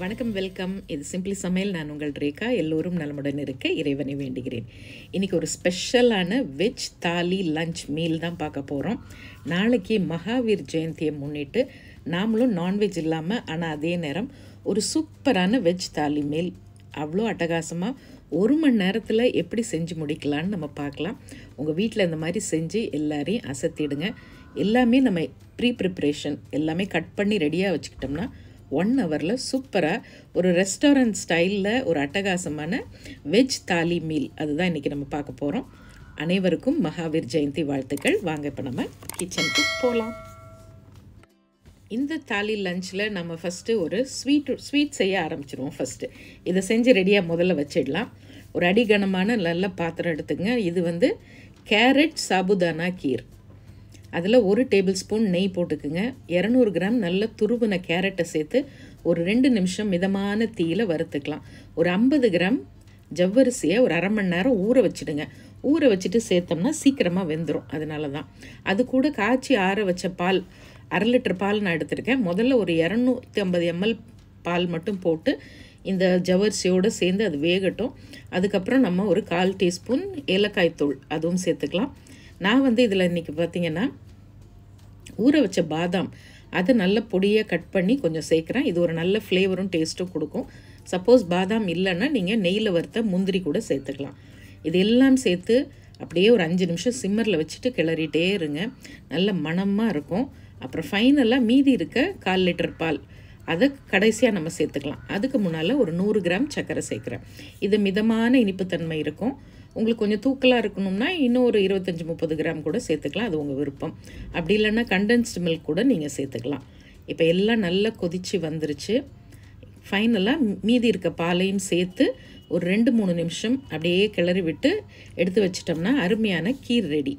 வணக்கம் வெல்கம் இது சிம்பிளி சமையல் நான் உங்கள் ரேகா எல்லோரும் நலமுடன் இருக்க இறைவனை வேண்டுகிறேன் இன்றைக்கி ஒரு ஸ்பெஷலான வெஜ் தாலி லஞ்ச் மீல் தான் பார்க்க போகிறோம் நாளைக்கு மகாவீர் ஜெயந்தியை முன்னிட்டு நாமளும் நான்வெஜ் இல்லாமல் ஆனால் அதே நேரம் ஒரு சூப்பரான வெஜ் தாலி மீல் அவ்வளோ அட்டகாசமாக ஒரு மணி நேரத்தில் எப்படி செஞ்சு முடிக்கலான்னு நம்ம பார்க்கலாம் உங்கள் வீட்டில் இந்த மாதிரி செஞ்சு எல்லாரையும் அசத்திடுங்க எல்லாமே நம்ம ப்ரீ ப்ரிப்ரேஷன் எல்லாமே கட் பண்ணி ரெடியாக வச்சுக்கிட்டோம்னா ஒன் ஹவரில் சூப்பராக ஒரு ரெஸ்டாரண்ட் ஸ்டைலில் ஒரு அட்டகாசமான வெஜ் தாலி மீல் அதுதான் இன்றைக்கி நம்ம பார்க்க போகிறோம் அனைவருக்கும் மகாவீர் ஜெயந்தி வாழ்த்துக்கள் வாங்க இப்போ நம்ம கிச்சனுக்கு போகலாம் இந்த தாலி லஞ்சில் நம்ம ஃபஸ்ட்டு ஒரு ஸ்வீட் ஸ்வீட் செய்ய ஆரம்பிச்சிருவோம் ஃபஸ்ட்டு இதை செஞ்சு ரெடியாக முதல்ல வச்சிடலாம் ஒரு அடிகனமான நல்ல பாத்திரம் எடுத்துங்க இது வந்து கேரட் சாபுதானா கீர் அதில் ஒரு டேபிள் ஸ்பூன் நெய் போட்டுக்குங்க இரநூறு கிராம் நல்ல துருவின கேரட்டை சேர்த்து ஒரு ரெண்டு நிமிஷம் மிதமான தீயில் வறுத்துக்கலாம் ஒரு ஐம்பது கிராம் ஜவ்வரிசியை ஒரு அரை மணி நேரம் ஊற வச்சுடுங்க ஊற வச்சுட்டு சேர்த்தோம்னா சீக்கிரமாக வெந்துடும் அதனால தான் அது கூட காய்ச்சி ஆற வச்ச பால் அரை லிட்டர் பால் நான் எடுத்திருக்கேன் முதல்ல ஒரு இரநூத்தி ஐம்பது எம்எல் பால் மட்டும் போட்டு இந்த ஜவரிசியோடு சேர்ந்து அது வேகட்டும் அதுக்கப்புறம் நம்ம ஒரு கால் டீஸ்பூன் ஏலக்காய் தூள் அதுவும் சேர்த்துக்கலாம் நான் வந்து இதில் இன்றைக்கி பார்த்திங்கன்னா ஊற வச்ச பாதாம் அதை நல்ல பொடியாக கட் பண்ணி கொஞ்சம் சேர்க்குறேன் இது ஒரு நல்ல ஃப்ளேவரும் டேஸ்ட்டும் கொடுக்கும் சப்போஸ் பாதாம் இல்லைன்னா நீங்கள் நெய்யில் வறுத்த முந்திரி கூட சேர்த்துக்கலாம் இது எல்லாம் சேர்த்து அப்படியே ஒரு அஞ்சு நிமிஷம் சிம்மரில் வச்சுட்டு கிளறிட்டே இருங்க நல்ல மணமாக இருக்கும் அப்புறம் ஃபைனலாக மீதி இருக்க கால் லிட்டர் பால் அதை கடைசியாக நம்ம சேர்த்துக்கலாம் அதுக்கு முன்னால் ஒரு நூறு கிராம் சர்க்கரை சேர்க்குறேன் இது மிதமான இனிப்புத்தன்மை இருக்கும் உங்களுக்கு கொஞ்சம் தூக்கலாக இருக்கணும்னா இன்னும் ஒரு இருபத்தஞ்சி முப்பது கிராம் கூட சேர்த்துக்கலாம் அது உங்கள் விருப்பம் அப்படி இல்லைன்னா கண்டென்ஸ்டு மில்க் கூட நீங்கள் சேர்த்துக்கலாம் இப்போ எல்லாம் நல்லா கொதித்து வந்துருச்சு ஃபைனலாக மீதி இருக்க பாலையும் சேர்த்து ஒரு ரெண்டு மூணு நிமிஷம் அப்படியே கிளறி விட்டு எடுத்து வச்சிட்டோம்னா அருமையான கீர் ரெடி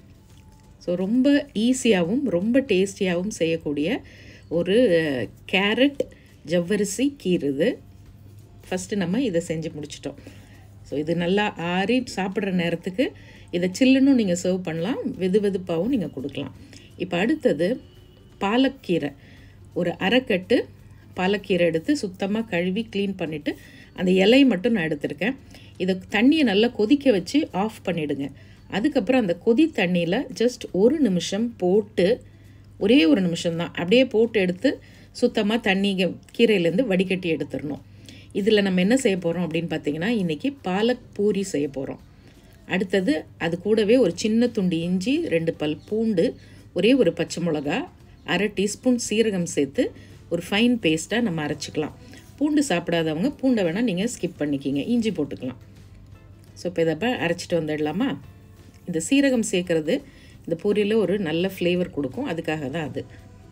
ஸோ ரொம்ப ஈஸியாகவும் ரொம்ப டேஸ்டியாகவும் செய்யக்கூடிய ஒரு கேரட் ஜவ்வரிசி கீர் இது ஃபஸ்ட்டு நம்ம இதை செஞ்சு முடிச்சிட்டோம் ஸோ இது நல்லா ஆறி சாப்பிட்ற நேரத்துக்கு இதை சில்லுன்னு நீங்கள் சர்வ் பண்ணலாம் வெது வெதுப்பாகவும் நீங்கள் கொடுக்கலாம் இப்போ அடுத்தது பாலக்கீரை ஒரு அரைக்கட்டு பாலக்கீரை எடுத்து சுத்தமாக கழுவி க்ளீன் பண்ணிவிட்டு அந்த இலை மட்டும் நான் எடுத்திருக்கேன் இதை தண்ணியை நல்லா கொதிக்க வச்சு ஆஃப் பண்ணிவிடுங்க அதுக்கப்புறம் அந்த கொதி தண்ணியில் ஜஸ்ட் ஒரு நிமிஷம் போட்டு ஒரே ஒரு நிமிஷம் தான் அப்படியே போட்டு எடுத்து சுத்தமாக தண்ணி கீரையிலேருந்து வடிகட்டி எடுத்துடணும் இதில் நம்ம என்ன செய்ய போகிறோம் அப்படின்னு பார்த்தீங்கன்னா இன்றைக்கி பாலக் பூரி செய்ய போகிறோம் அடுத்தது அது கூடவே ஒரு சின்ன துண்டு இஞ்சி ரெண்டு பல் பூண்டு ஒரே ஒரு பச்சை மிளகா அரை டீஸ்பூன் சீரகம் சேர்த்து ஒரு ஃபைன் பேஸ்ட்டாக நம்ம அரைச்சிக்கலாம் பூண்டு சாப்பிடாதவங்க பூண்டை வேணால் நீங்கள் ஸ்கிப் பண்ணிக்கிங்க இஞ்சி போட்டுக்கலாம் ஸோ இப்போ இதை அரைச்சிட்டு வந்துடலாமா இந்த சீரகம் சேர்க்குறது இந்த பூரியில் ஒரு நல்ல ஃப்ளேவர் கொடுக்கும் அதுக்காக தான் அது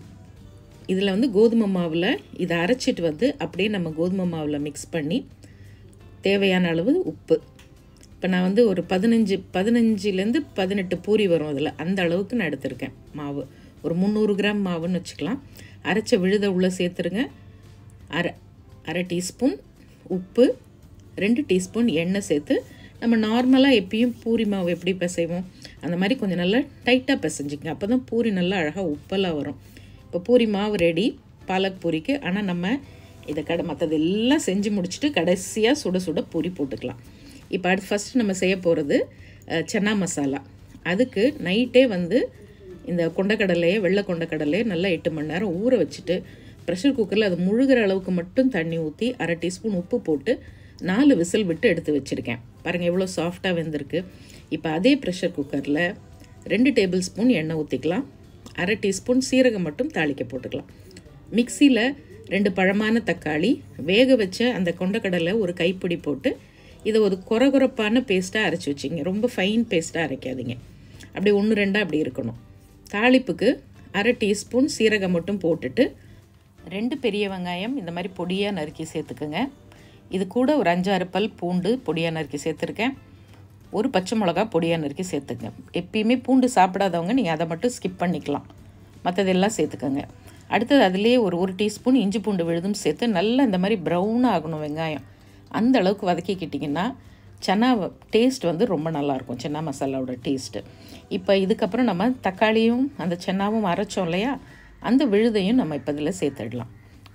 இதில் வந்து கோதுமை மாவில் இதை அரைச்சிட்டு வந்து அப்படியே நம்ம கோதுமை மாவில் மிக்ஸ் பண்ணி தேவையான அளவு உப்பு இப்போ நான் வந்து ஒரு பதினஞ்சு பதினஞ்சுலேருந்து பதினெட்டு பூரி வரும் அதில் அந்த அளவுக்கு நான் எடுத்திருக்கேன் மாவு ஒரு முந்நூறு கிராம் மாவுன்னு வச்சுக்கலாம் அரைச்ச விழுத உள்ளே சேர்த்துருங்க அரை அரை டீஸ்பூன் உப்பு ரெண்டு டீஸ்பூன் எண்ணெய் சேர்த்து நம்ம நார்மலாக எப்பயும் பூரி மாவு எப்படி பிசைவோம் அந்த மாதிரி கொஞ்சம் நல்லா டைட்டாக பிசைஞ்சிக்கங்க அப்போ தான் பூரி நல்லா அழகாக உப்பெல்லாம் வரும் இப்போ பூரி மாவு ரெடி பாலக் பூரிக்கு ஆனால் நம்ம இதை கடை மற்றது எல்லாம் செஞ்சு முடிச்சுட்டு கடைசியாக சுட சுட பூரி போட்டுக்கலாம் இப்போ அடுத்து ஃபஸ்ட்டு நம்ம செய்ய போகிறது சன்னா மசாலா அதுக்கு நைட்டே வந்து இந்த கொண்டக்கடலையை வெள்ளை கொண்டக்கடலையை நல்லா எட்டு மணி நேரம் ஊற வச்சுட்டு ப்ரெஷர் குக்கரில் அது முழுகிற அளவுக்கு மட்டும் தண்ணி ஊற்றி அரை டீஸ்பூன் உப்பு போட்டு நாலு விசில் விட்டு எடுத்து வச்சுருக்கேன் பாருங்கள் எவ்வளோ சாஃப்டாக வெந்திருக்கு இப்போ அதே ப்ரெஷர் குக்கரில் ரெண்டு டேபிள் ஸ்பூன் எண்ணெய் ஊற்றிக்கலாம் அரை டீஸ்பூன் சீரகம் மட்டும் தாளிக்க போட்டுக்கலாம் மிக்சியில் ரெண்டு பழமான தக்காளி வேக வச்ச அந்த கொண்டக்கடலை ஒரு கைப்பிடி போட்டு இதை ஒரு குறகுறப்பான பேஸ்ட்டாக அரைச்சி வச்சிங்க ரொம்ப ஃபைன் பேஸ்ட்டாக அரைக்காதீங்க அப்படி ஒன்று ரெண்டாக அப்படி இருக்கணும் தாளிப்புக்கு அரை டீஸ்பூன் சீரகம் மட்டும் போட்டுட்டு ரெண்டு பெரிய வெங்காயம் இந்த மாதிரி பொடியாக நறுக்கி சேர்த்துக்குங்க இது கூட ஒரு அஞ்சாறு பல் பூண்டு பொடியாக நறுக்கி சேர்த்துருக்கேன் ஒரு பச்சை மிளகா பொடியாக நறுக்கி சேர்த்துங்க எப்பயுமே பூண்டு சாப்பிடாதவங்க நீங்கள் அதை மட்டும் ஸ்கிப் பண்ணிக்கலாம் மற்றதெல்லாம் சேர்த்துக்கோங்க அடுத்தது அதுலேயே ஒரு ஒரு டீஸ்பூன் இஞ்சி பூண்டு விழுதும் சேர்த்து நல்லா இந்த மாதிரி ப்ரௌனாக ஆகணும் வெங்காயம் அந்த அளவுக்கு வதக்கிக்கிட்டிங்கன்னா சன்னா டேஸ்ட் வந்து ரொம்ப நல்லாயிருக்கும் சன்னா மசாலாவோட டேஸ்ட்டு இப்போ இதுக்கப்புறம் நம்ம தக்காளியும் அந்த சென்னாவும் அரைச்சோம் இல்லையா அந்த விழுதையும் நம்ம இப்போ இதில் சேர்த்துடலாம்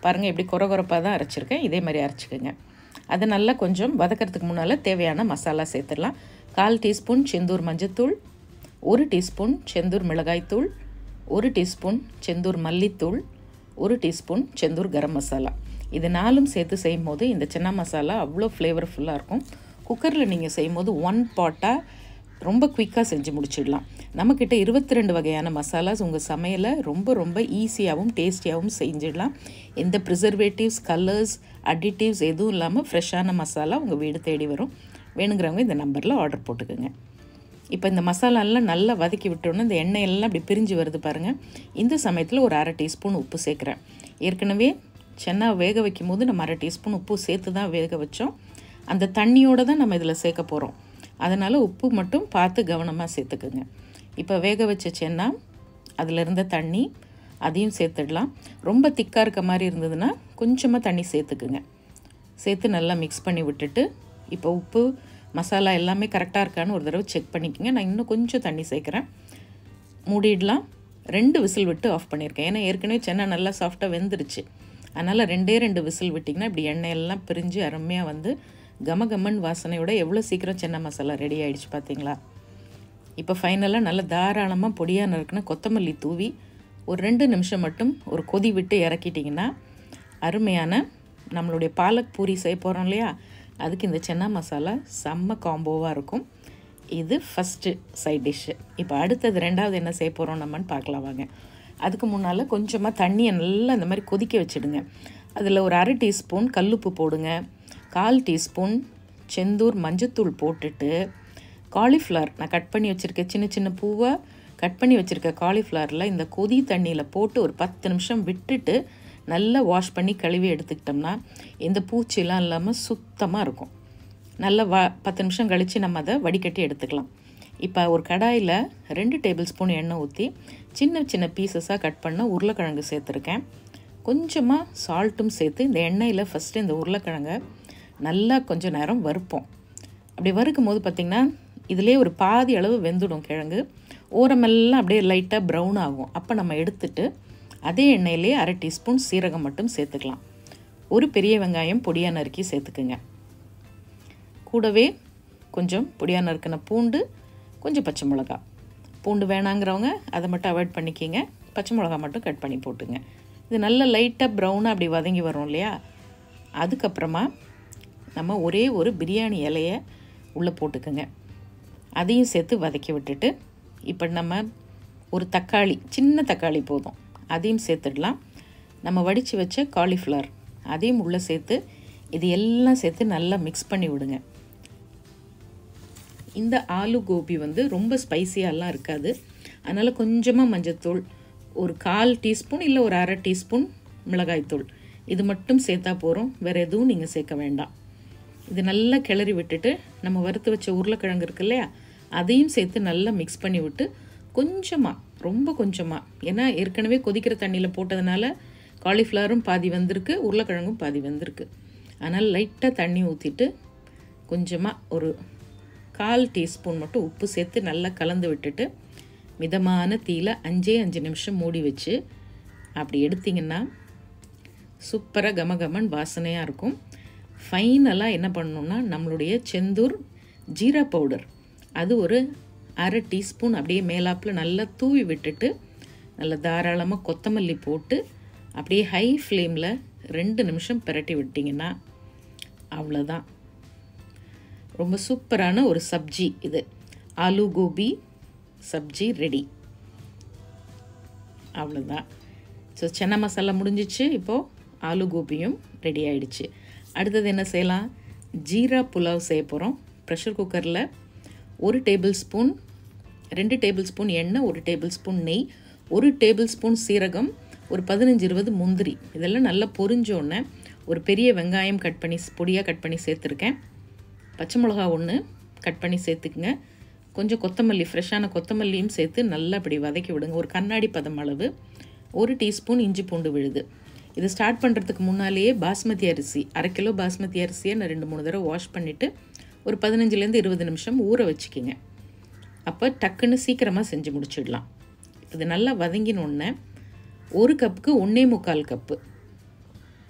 பாருங்கள் எப்படி குறை குறைப்பாக தான் அரைச்சிருக்கேன் இதே மாதிரி அரைச்சிக்கோங்க அதை நல்லா கொஞ்சம் வதக்கிறதுக்கு முன்னால் தேவையான மசாலா சேர்த்துடலாம் கால் டீஸ்பூன் செந்தூர் மஞ்சத்தூள் ஒரு டீஸ்பூன் செந்தூர் மிளகாய்த்தூள் ஒரு டீஸ்பூன் செந்தூர் மல்லித்தூள் ஒரு டீஸ்பூன் செந்தூர் கரம் மசாலா இது நாலும் சேர்த்து செய்யும் போது இந்த சின்ன மசாலா அவ்வளோ ஃப்ளேவர்ஃபுல்லாக இருக்கும் குக்கரில் நீங்கள் செய்யும் போது ஒன் பாட்டாக ரொம்ப குயிக்காக செஞ்சு முடிச்சிடலாம் நம்மக்கிட்ட இருபத்தி ரெண்டு வகையான மசாலாஸ் உங்கள் சமையலை ரொம்ப ரொம்ப ஈஸியாகவும் டேஸ்டியாகவும் செஞ்சிடலாம் எந்த ப்ரிசர்வேட்டிவ்ஸ் கலர்ஸ் அடிட்டிவ்ஸ் எதுவும் இல்லாமல் ஃப்ரெஷ்ஷான மசாலா உங்கள் வீடு தேடி வரும் வேணுங்கிறவங்க இந்த நம்பரில் ஆர்டர் போட்டுக்கோங்க இப்போ இந்த மசாலாலாம் நல்லா வதக்கி விட்டோன்னே இந்த எண்ணெய் எல்லாம் அப்படி பிரிஞ்சு வருது பாருங்கள் இந்த சமயத்தில் ஒரு அரை டீஸ்பூன் உப்பு சேர்க்குறேன் ஏற்கனவே சென்னா வேக வைக்கும் போது நம்ம அரை டீஸ்பூன் உப்பு சேர்த்து தான் வேக வச்சோம் அந்த தண்ணியோடு தான் நம்ம இதில் சேர்க்க போகிறோம் அதனால் உப்பு மட்டும் பார்த்து கவனமாக சேர்த்துக்குங்க இப்போ வேக வச்ச சென்னா அதில் இருந்த தண்ணி அதையும் சேர்த்துடலாம் ரொம்ப திக்காக இருக்க மாதிரி இருந்ததுன்னா கொஞ்சமாக தண்ணி சேர்த்துக்குங்க சேர்த்து நல்லா மிக்ஸ் பண்ணி விட்டுட்டு இப்போ உப்பு மசாலா எல்லாமே கரெக்டாக இருக்கான்னு ஒரு தடவை செக் பண்ணிக்கோங்க நான் இன்னும் கொஞ்சம் தண்ணி சேர்க்குறேன் மூடிடலாம் ரெண்டு விசில் விட்டு ஆஃப் பண்ணியிருக்கேன் ஏன்னா ஏற்கனவே சென்னை நல்லா சாஃப்டாக வெந்துருச்சு அதனால் ரெண்டே ரெண்டு விசில் விட்டிங்கன்னா இப்படி எண்ணெயெல்லாம் பிரிஞ்சு அருமையாக வந்து கம கமன் வாசனையோட எவ்வளோ சீக்கிரம் சென்னை மசாலா ரெடி ஆகிடுச்சு பார்த்தீங்களா இப்போ ஃபைனலாக நல்லா தாராளமாக பொடியாக நறுக்குன கொத்தமல்லி தூவி ஒரு ரெண்டு நிமிஷம் மட்டும் ஒரு கொதி விட்டு இறக்கிட்டிங்கன்னா அருமையான நம்மளுடைய பாலக் பூரி செய்ய போகிறோம் இல்லையா அதுக்கு இந்த சென்னா மசாலா செம்ம காம்போவாக இருக்கும் இது ஃபஸ்ட்டு சைட் டிஷ்ஷு இப்போ அடுத்தது ரெண்டாவது என்ன செய்ய போகிறோம் நம்மன்னு பார்க்கலாம் வாங்க அதுக்கு முன்னால் கொஞ்சமாக தண்ணியை நல்லா இந்த மாதிரி கொதிக்க வச்சுடுங்க அதில் ஒரு அரை டீஸ்பூன் கல்லுப்பு போடுங்க கால் டீஸ்பூன் செந்தூர் மஞ்சத்தூள் போட்டுட்டு காலிஃப்ளவர் நான் கட் பண்ணி வச்சுருக்க சின்ன சின்ன பூவை கட் பண்ணி வச்சுருக்க காலிஃப்ளவரில் இந்த கொதி தண்ணியில் போட்டு ஒரு பத்து நிமிஷம் விட்டுட்டு நல்லா வாஷ் பண்ணி கழுவி எடுத்துக்கிட்டோம்னா எந்த பூச்சிலாம் இல்லாமல் சுத்தமாக இருக்கும் நல்லா வ பத்து நிமிஷம் கழித்து நம்ம அதை வடிகட்டி எடுத்துக்கலாம் இப்போ ஒரு கடாயில் ரெண்டு டேபிள் ஸ்பூன் எண்ணெய் ஊற்றி சின்ன சின்ன பீசஸாக கட் பண்ண உருளைக்கிழங்கு சேர்த்துருக்கேன் கொஞ்சமாக சால்ட்டும் சேர்த்து இந்த எண்ணெயில் ஃபஸ்ட்டு இந்த உருளைக்கிழங்கை நல்லா கொஞ்சம் நேரம் வறுப்போம் அப்படி வறுக்கும் போது பார்த்திங்கன்னா இதிலே ஒரு பாதி அளவு வெந்துடும் கிழங்கு ஓரமெல்லாம் அப்படியே லைட்டாக ப்ரௌன் ஆகும் அப்போ நம்ம எடுத்துட்டு அதே எண்ணெயிலே அரை டீஸ்பூன் சீரகம் மட்டும் சேர்த்துக்கலாம் ஒரு பெரிய வெங்காயம் பொடியாக நறுக்கி சேர்த்துக்குங்க கூடவே கொஞ்சம் பொடியாக நறுக்கின பூண்டு கொஞ்சம் பச்சை மிளகா பூண்டு வேணாங்கிறவங்க அதை மட்டும் அவாய்ட் பண்ணிக்கிங்க பச்சை மிளகா மட்டும் கட் பண்ணி போட்டுங்க இது நல்ல லைட்டாக ப்ரௌனாக அப்படி வதங்கி வரும் இல்லையா அதுக்கப்புறமா நம்ம ஒரே ஒரு பிரியாணி இலையை உள்ளே போட்டுக்குங்க அதையும் சேர்த்து வதக்கி விட்டுட்டு இப்போ நம்ம ஒரு தக்காளி சின்ன தக்காளி போதும் அதையும் சேர்த்துடலாம் நம்ம வடித்து வச்ச காலிஃப்ளவர் அதையும் உள்ளே சேர்த்து இது எல்லாம் சேர்த்து நல்லா மிக்ஸ் பண்ணி விடுங்க இந்த ஆலு கோபி வந்து ரொம்ப ஸ்பைசியாலாம் இருக்காது அதனால் கொஞ்சமாக மஞ்சத்தூள் ஒரு கால் டீஸ்பூன் இல்லை ஒரு அரை டீஸ்பூன் மிளகாய்த்தூள் இது மட்டும் சேர்த்தா போகிறோம் வேறு எதுவும் நீங்கள் சேர்க்க வேண்டாம் இது நல்லா கிளறி விட்டுட்டு நம்ம வறுத்து வச்ச உருளைக்கிழங்கு இருக்கு இல்லையா அதையும் சேர்த்து நல்லா மிக்ஸ் பண்ணி விட்டு கொஞ்சமாக ரொம்ப கொஞ்சமாக ஏன்னா ஏற்கனவே கொதிக்கிற தண்ணியில் போட்டதுனால காலிஃப்ளவரும் பாதி வந்திருக்கு உருளைக்கிழங்கும் பாதி வந்திருக்கு அதனால் லைட்டாக தண்ணி ஊற்றிட்டு கொஞ்சமாக ஒரு கால் டீஸ்பூன் மட்டும் உப்பு சேர்த்து நல்லா கலந்து விட்டுட்டு மிதமான தீயில் அஞ்சே அஞ்சு நிமிஷம் மூடி வச்சு அப்படி எடுத்திங்கன்னா சூப்பராக கமகமன் வாசனையாக இருக்கும் ஃபைனலாக என்ன பண்ணணுன்னா நம்மளுடைய செந்தூர் ஜீரா பவுடர் அது ஒரு அரை டீஸ்பூன் அப்படியே மேலாப்பில் நல்லா தூவி விட்டுட்டு நல்லா தாராளமாக கொத்தமல்லி போட்டு அப்படியே ஹை ஃப்ளேமில் ரெண்டு நிமிஷம் பிரட்டி விட்டிங்கன்னா அவ்வளோதான் ரொம்ப சூப்பரான ஒரு சப்ஜி இது ஆலு கோபி சப்ஜி ரெடி அவ்வளோதான் ஸோ சென்னை மசாலா முடிஞ்சிச்சு இப்போது ஆலு கோபியும் ரெடி ஆயிடுச்சு அடுத்தது என்ன செய்யலாம் ஜீரா புலாவ் செய்ய போகிறோம் ப்ரெஷர் குக்கரில் ஒரு டேபிள் ஸ்பூன் ரெண்டு டேபிள் ஸ்பூன் எண்ணெய் ஒரு டேபிள் ஸ்பூன் நெய் ஒரு டேபிள் ஸ்பூன் சீரகம் ஒரு பதினஞ்சு இருபது முந்திரி இதெல்லாம் நல்லா பொரிஞ்சோடனே ஒரு பெரிய வெங்காயம் கட் பண்ணி பொடியாக கட் பண்ணி சேர்த்துருக்கேன் பச்சை மிளகா ஒன்று கட் பண்ணி சேர்த்துக்குங்க கொஞ்சம் கொத்தமல்லி ஃப்ரெஷ்ஷான கொத்தமல்லியும் சேர்த்து நல்லா இப்படி வதக்கி விடுங்க ஒரு கண்ணாடி பதம் அளவு ஒரு டீஸ்பூன் இஞ்சி பூண்டு விழுது இது ஸ்டார்ட் பண்ணுறதுக்கு முன்னாலேயே பாஸ்மதி அரிசி அரை கிலோ பாஸ்மதி அரிசியை நான் ரெண்டு மூணு தடவை வாஷ் பண்ணிவிட்டு ஒரு பதினஞ்சுலேருந்து இருபது நிமிஷம் ஊற வச்சுக்கிங்க அப்போ டக்குன்னு சீக்கிரமாக செஞ்சு முடிச்சிடலாம் இது நல்லா வதங்கினோடனே ஒரு கப்புக்கு ஒன்றே முக்கால் கப்பு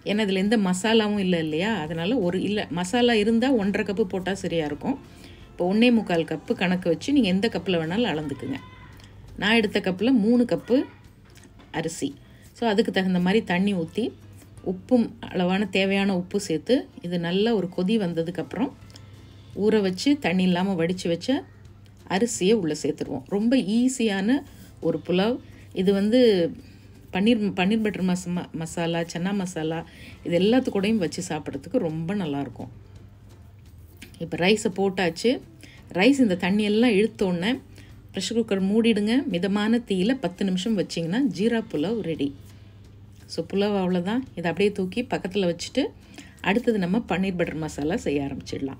ஏன்னா இதில் எந்த மசாலாவும் இல்லை இல்லையா அதனால் ஒரு இல்லை மசாலா இருந்தால் ஒன்றரை கப்பு போட்டால் சரியாக இருக்கும் இப்போ ஒன்றே முக்கால் கப்பு கணக்கு வச்சு நீங்கள் எந்த கப்பில் வேணாலும் அளந்துக்குங்க நான் எடுத்த கப்பில் மூணு கப்பு அரிசி ஸோ அதுக்கு தகுந்த மாதிரி தண்ணி ஊற்றி உப்பும் அளவான தேவையான உப்பு சேர்த்து இது நல்லா ஒரு கொதி வந்ததுக்கப்புறம் ஊற வச்சு தண்ணி இல்லாமல் வடித்து வச்ச அரிசியை உள்ளே சேர்த்துருவோம் ரொம்ப ஈஸியான ஒரு புலாவ் இது வந்து பன்னீர் பன்னீர் பட்டர் மச மசாலா சன்னா மசாலா இது எல்லாத்துக்கூடையும் வச்சு சாப்பிட்றதுக்கு ரொம்ப நல்லாயிருக்கும் இப்போ ரைஸை போட்டாச்சு ரைஸ் இந்த தண்ணியெல்லாம் இழுத்தோடனே ப்ரெஷர் குக்கர் மூடிடுங்க மிதமான தீயில் பத்து நிமிஷம் வச்சிங்கன்னா ஜீரா புலாவ் ரெடி ஸோ புலாவ் அவ்வளோதான் இதை அப்படியே தூக்கி பக்கத்தில் வச்சுட்டு அடுத்தது நம்ம பன்னீர் பட்டர் மசாலா செய்ய ஆரம்பிச்சிடலாம்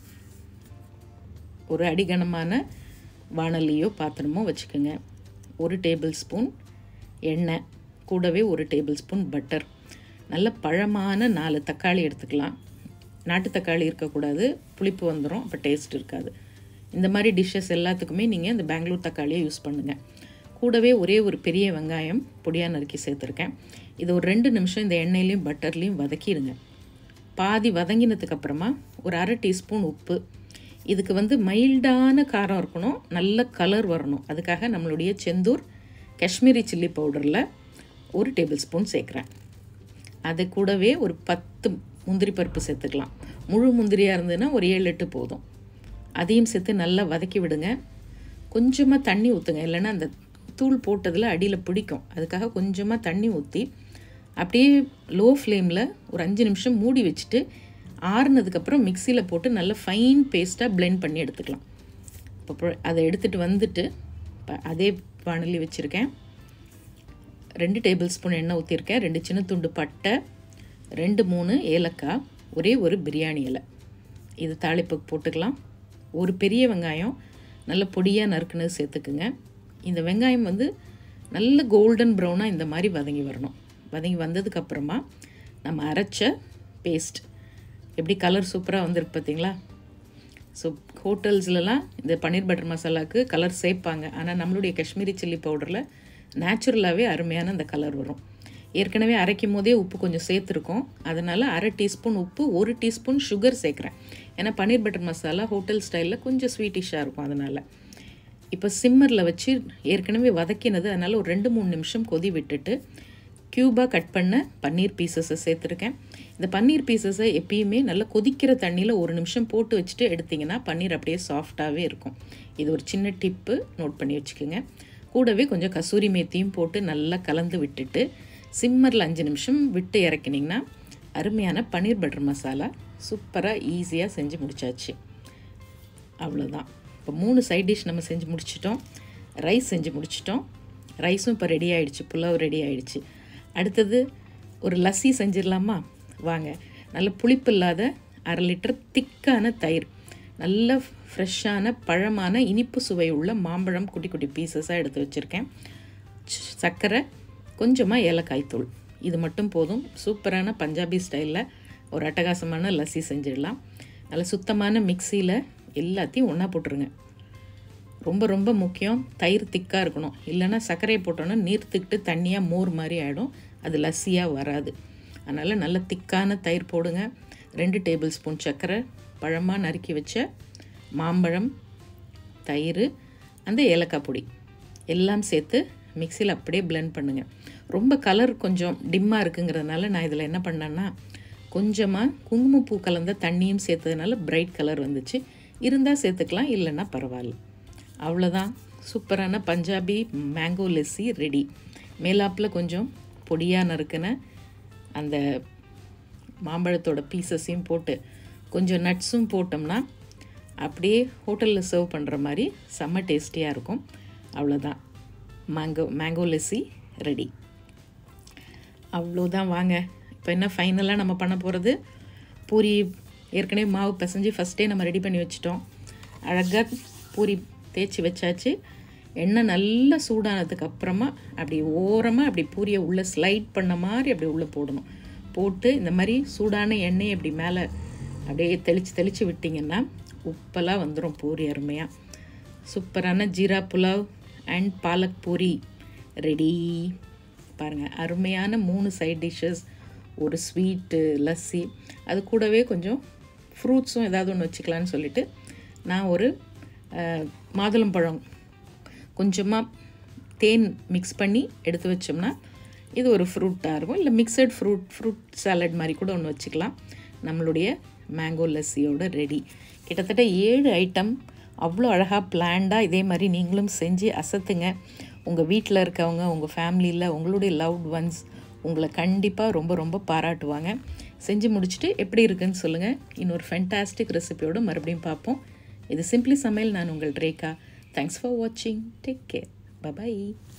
ஒரு அடிகனமான வானலியோ பாத்திரமோ வச்சுக்கோங்க ஒரு டேபிள் ஸ்பூன் எண்ணெய் கூடவே ஒரு டேபிள் ஸ்பூன் பட்டர் நல்ல பழமான நாலு தக்காளி எடுத்துக்கலாம் நாட்டு தக்காளி இருக்கக்கூடாது புளிப்பு வந்துடும் அப்போ டேஸ்ட் இருக்காது இந்த மாதிரி டிஷ்ஷஸ் எல்லாத்துக்குமே நீங்கள் இந்த பெங்களூர் தக்காளியை யூஸ் பண்ணுங்கள் கூடவே ஒரே ஒரு பெரிய வெங்காயம் பொடியாக நறுக்கி சேர்த்துருக்கேன் இது ஒரு ரெண்டு நிமிஷம் இந்த எண்ணெயிலையும் பட்டர்லேயும் வதக்கிடுங்க பாதி வதங்கினதுக்கு அப்புறமா ஒரு அரை டீஸ்பூன் உப்பு இதுக்கு வந்து மைல்டான காரம் இருக்கணும் நல்ல கலர் வரணும் அதுக்காக நம்மளுடைய செந்தூர் காஷ்மீரி சில்லி பவுடரில் ஒரு டேபிள் ஸ்பூன் சேர்க்குறேன் அது கூடவே ஒரு பத்து முந்திரி பருப்பு சேர்த்துக்கலாம் முழு முந்திரியாக இருந்ததுன்னா ஒரு ஏழு எட்டு போதும் அதையும் சேர்த்து நல்லா வதக்கி விடுங்க கொஞ்சமாக தண்ணி ஊற்றுங்க இல்லைன்னா அந்த தூள் போட்டதில் அடியில் பிடிக்கும் அதுக்காக கொஞ்சமாக தண்ணி ஊற்றி அப்படியே லோ ஃப்ளேமில் ஒரு அஞ்சு நிமிஷம் மூடி வச்சுட்டு ஆறுனதுக்கப்புறம் மிக்சியில் போட்டு நல்ல ஃபைன் பேஸ்ட்டாக பிளெண்ட் பண்ணி எடுத்துக்கலாம் இப்போ அதை எடுத்துகிட்டு வந்துட்டு இப்போ அதே வானலி வச்சுருக்கேன் ரெண்டு டேபிள் ஸ்பூன் எண்ணெய் ஊற்றிருக்கேன் ரெண்டு சின்ன துண்டு பட்டை ரெண்டு மூணு ஏலக்காய் ஒரே ஒரு பிரியாணி இலை இது தாளிப்புக்கு போட்டுக்கலாம் ஒரு பெரிய வெங்காயம் நல்ல பொடியாக நறுக்குனது சேர்த்துக்குங்க இந்த வெங்காயம் வந்து நல்ல கோல்டன் ப்ரௌனாக இந்த மாதிரி வதங்கி வரணும் வதங்கி வந்ததுக்கப்புறமா நம்ம அரைச்ச பேஸ்ட் எப்படி கலர் சூப்பராக வந்திருக்கு பார்த்தீங்களா ஸோ ஹோட்டல்ஸ்லலாம் இந்த பன்னீர் பட்டர் மசாலாவுக்கு கலர் சேர்ப்பாங்க ஆனால் நம்மளுடைய காஷ்மீரி சில்லி பவுடரில் நேச்சுரலாகவே அருமையான அந்த கலர் வரும் ஏற்கனவே அரைக்கும் போதே உப்பு கொஞ்சம் சேர்த்துருக்கோம் அதனால் அரை டீஸ்பூன் உப்பு ஒரு டீஸ்பூன் சுகர் சேர்க்குறேன் ஏன்னா பன்னீர் பட்டர் மசாலா ஹோட்டல் ஸ்டைலில் கொஞ்சம் ஸ்வீட்டிஷாக இருக்கும் அதனால் இப்போ சிம்மரில் வச்சு ஏற்கனவே வதக்கினது அதனால் ஒரு ரெண்டு மூணு நிமிஷம் கொதி விட்டுட்டு க்யூபாக கட் பண்ண பன்னீர் பீசஸை சேர்த்துருக்கேன் இந்த பன்னீர் பீசஸை எப்பயுமே நல்லா கொதிக்கிற தண்ணியில் ஒரு நிமிஷம் போட்டு வச்சுட்டு எடுத்திங்கன்னா பன்னீர் அப்படியே சாஃப்டாகவே இருக்கும் இது ஒரு சின்ன டிப்பு நோட் பண்ணி வச்சுக்கோங்க கூடவே கொஞ்சம் கசூரி மேத்தியும் போட்டு நல்லா கலந்து விட்டுட்டு சிம்மரில் அஞ்சு நிமிஷம் விட்டு இறக்கினிங்கன்னா அருமையான பன்னீர் பட்டர் மசாலா சூப்பராக ஈஸியாக செஞ்சு முடிச்சாச்சு அவ்வளோதான் இப்போ மூணு சைட் டிஷ் நம்ம செஞ்சு முடிச்சிட்டோம் ரைஸ் செஞ்சு முடிச்சிட்டோம் ரைஸும் இப்போ ரெடி ஆகிடுச்சு புலாவ் ரெடி ஆகிடுச்சு அடுத்தது ஒரு லஸ்ஸி செஞ்சிடலாமா வாங்க நல்ல புளிப்பு இல்லாத அரை லிட்டர் திக்கான தயிர் நல்ல ஃப்ரெஷ்ஷான பழமான இனிப்பு சுவை உள்ள மாம்பழம் குட்டி குட்டி பீசஸாக எடுத்து வச்சுருக்கேன் சர்க்கரை கொஞ்சமாக ஏலக்காய் தூள் இது மட்டும் போதும் சூப்பரான பஞ்சாபி ஸ்டைலில் ஒரு அட்டகாசமான லஸ்ஸி செஞ்சிடலாம் நல்ல சுத்தமான மிக்சியில் எல்லாத்தையும் ஒன்றா போட்டுருங்க ரொம்ப ரொம்ப முக்கியம் தயிர் திக்காக இருக்கணும் இல்லைன்னா சர்க்கரையை போட்டோன்னா நீர்த்துக்கிட்டு தண்ணியாக மோர் மாதிரி ஆகிடும் அது லஸ்ஸியாக வராது அதனால் நல்ல திக்கான தயிர் போடுங்க ரெண்டு டேபிள் ஸ்பூன் சர்க்கரை பழமாக நறுக்கி வச்ச மாம்பழம் தயிர் அந்த ஏலக்காய் பொடி எல்லாம் சேர்த்து மிக்சியில் அப்படியே பிளெண்ட் பண்ணுங்கள் ரொம்ப கலர் கொஞ்சம் டிம்மாக இருக்குங்கிறதுனால நான் இதில் என்ன பண்ணேன்னா கொஞ்சமாக குங்குமப்பூ கலந்த தண்ணியும் சேர்த்ததுனால பிரைட் கலர் வந்துச்சு இருந்தால் சேர்த்துக்கலாம் இல்லைன்னா பரவாயில்ல அவ்வளோதான் சூப்பரான பஞ்சாபி மேங்கோ லெஸ்ஸி ரெடி மேலாப்பில் கொஞ்சம் பொடியாக நறுக்கின அந்த மாம்பழத்தோட பீசஸையும் போட்டு கொஞ்சம் நட்ஸும் போட்டோம்னா அப்படியே ஹோட்டலில் சர்வ் பண்ணுற மாதிரி செம்ம டேஸ்டியாக இருக்கும் அவ்வளோதான் மேங்கோ மேங்கோ லெஸ்ஸி ரெடி அவ்வளோதான் வாங்க இப்போ என்ன ஃபைனலாக நம்ம பண்ண போகிறது பூரி ஏற்கனவே மாவு பிசைஞ்சு ஃபஸ்ட்டே நம்ம ரெடி பண்ணி வச்சிட்டோம் அழகாக பூரி தேய்ச்சி வச்சாச்சு எண்ணெய் நல்லா சூடானதுக்கு அப்புறமா அப்படி ஓரமாக அப்படி பூரியை உள்ளே ஸ்லைட் பண்ண மாதிரி அப்படி உள்ளே போடணும் போட்டு இந்த மாதிரி சூடான எண்ணெயை அப்படி மேலே அப்படியே தெளித்து தெளித்து விட்டிங்கன்னா உப்பெல்லாம் வந்துடும் பூரி அருமையாக சூப்பரான ஜீரா புலாவ் அண்ட் பாலக் பூரி ரெடி பாருங்கள் அருமையான மூணு சைட் டிஷ்ஷஸ் ஒரு ஸ்வீட்டு லஸ்ஸி அது கூடவே கொஞ்சம் ஃப்ரூட்ஸும் ஏதாவது ஒன்று வச்சுக்கலான்னு சொல்லிட்டு நான் ஒரு அஹ், மாதுளம்பழம் கொஞ்சமாக தேன் மிக்ஸ் பண்ணி எடுத்து வச்சோம்னா இது ஒரு ஃப்ரூட்டாக இருக்கும் இல்லை மிக்சட் ஃப்ரூட் ஃப்ரூட் சாலட் மாதிரி கூட ஒன்று வச்சுக்கலாம் நம்மளுடைய மேங்கோ லஸ்ஸியோட ரெடி கிட்டத்தட்ட ஏழு ஐட்டம் அவ்வளோ அழகாக பிளான்டாக இதே மாதிரி நீங்களும் செஞ்சு அசத்துங்க உங்கள் வீட்டில் இருக்கவங்க உங்கள் ஃபேமிலியில் உங்களுடைய லவ்ட் ஒன்ஸ் உங்களை கண்டிப்பாக ரொம்ப ரொம்ப பாராட்டுவாங்க செஞ்சு முடிச்சுட்டு எப்படி இருக்குன்னு சொல்லுங்கள் இன்னொரு ஃபென்டாஸ்டிக் ரெசிபியோடு மறுபடியும் பார்ப்போம் இது சிம்பிளி சமையல் நான் உங்கள் ரேகா தேங்க்ஸ் ஃபார் வாட்சிங் டேக் கேர் பபாய்